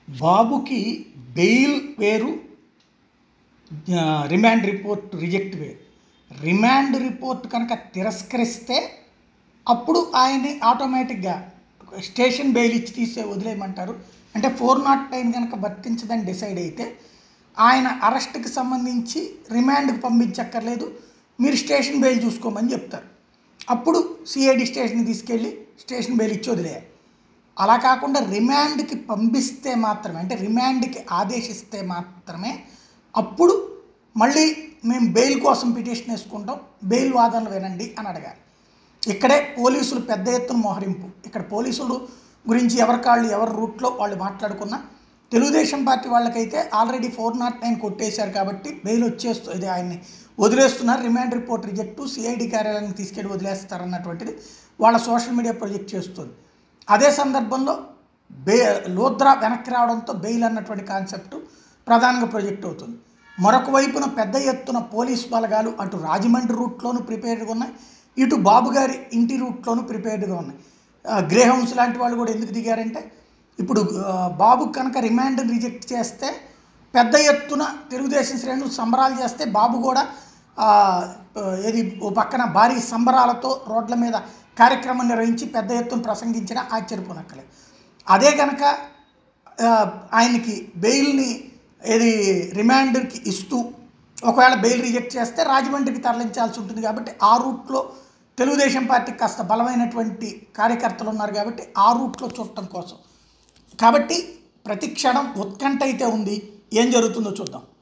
బాబుకి బెయిల్ వేరు ఆ, రిమాండ్ రిపోర్ట్ రిజెక్ట్ వేరు రిమాండ్ రిపోర్ట్ కనుక తిరస్కరిస్తే అప్పుడు ఆయన్ని ఆటోమేటిక్గా స్టేషన్ బెయిల్ ఇచ్చి తీసే వదిలేయమంటారు అంటే ఫోర్ నాట్ నైన్ కనుక వర్తించదని డిసైడ్ అయితే ఆయన అరెస్ట్కి సంబంధించి రిమాండ్కి పంపించక్కర్లేదు మీరు స్టేషన్ బెయిల్ చూసుకోమని చెప్తారు అప్పుడు సిఐడి స్టేషన్కి తీసుకెళ్ళి స్టేషన్ బెయిల్ ఇచ్చి వదిలేయాలి అలా కాకుండా రిమాండ్కి పంపిస్తే మాత్రమే అంటే రిమాండ్కి ఆదేశిస్తే మాత్రమే అప్పుడు మళ్ళీ మేము బెయిల్ కోసం పిటిషన్ వేసుకుంటాం బెయిల్ వాదనలు వినండి అని అడగాలి ఇక్కడే పోలీసులు పెద్ద ఎత్తున మోహరింపు ఇక్కడ పోలీసులు గురించి ఎవరి కాళ్ళు ఎవరి రూట్లో వాళ్ళు మాట్లాడుకున్నా తెలుగుదేశం పార్టీ వాళ్ళకైతే ఆల్రెడీ ఫోర్ నాట్ నైన్ కొట్టేశారు కాబట్టి బెయిల్ వచ్చేస్తూ ఇది ఆయన్ని వదిలేస్తున్నారు రిమాండ్ రిపోర్ట్ రిజెక్టు సిఐడి కార్యాలయానికి తీసుకెళ్ళి వదిలేస్తారన్నటువంటిది వాళ్ళ సోషల్ మీడియా ప్రొజెక్ట్ చేస్తుంది అదే సందర్భంలో బే లోద్రా వెనక్కి రావడంతో బెయిల్ అన్నటువంటి కాన్సెప్ట్ ప్రధానంగా ప్రొజెక్ట్ అవుతుంది మరొక వైపున పెద్ద ఎత్తున పోలీస్ బలగాలు అటు రాజమండ్రి రూట్లోనూ ప్రిపేర్డ్గా ఉన్నాయి ఇటు బాబు గారి ఇంటి రూట్లోనూ ప్రిపేర్డ్గా ఉన్నాయి గ్రే హౌన్స్ లాంటి వాళ్ళు కూడా ఎందుకు దిగారంటే ఇప్పుడు ఆ, బాబు కనుక రిమాండ్ రిజెక్ట్ చేస్తే పెద్ద ఎత్తున తెలుగుదేశం శ్రేణులు సంబరాలు చేస్తే బాబు కూడా ఆ, ఆ, ఏది ఓ పక్కన భారీ సంబరాలతో రోడ్ల మీద కార్యక్రమం నిర్వహించి పెద్ద ఎత్తున ప్రసంగించిన ఆశ్చర్యపోనక్కలేదు అదే కనుక ఆ, ఆయనకి బెయిల్ని ఏది రిమాండ్కి ఇస్తూ ఒకవేళ బెయిల్ రిజెక్ట్ చేస్తే రాజమండ్రికి తరలించాల్సి ఉంటుంది కాబట్టి ఆ రూట్లో తెలుగుదేశం పార్టీకి కాస్త బలమైనటువంటి కార్యకర్తలు ఉన్నారు కాబట్టి ఆ రూట్లో చూడటం కోసం కాబట్టి ప్రతి క్షణం ఉత్కంఠ అయితే ఉంది ఏం జరుగుతుందో చూద్దాం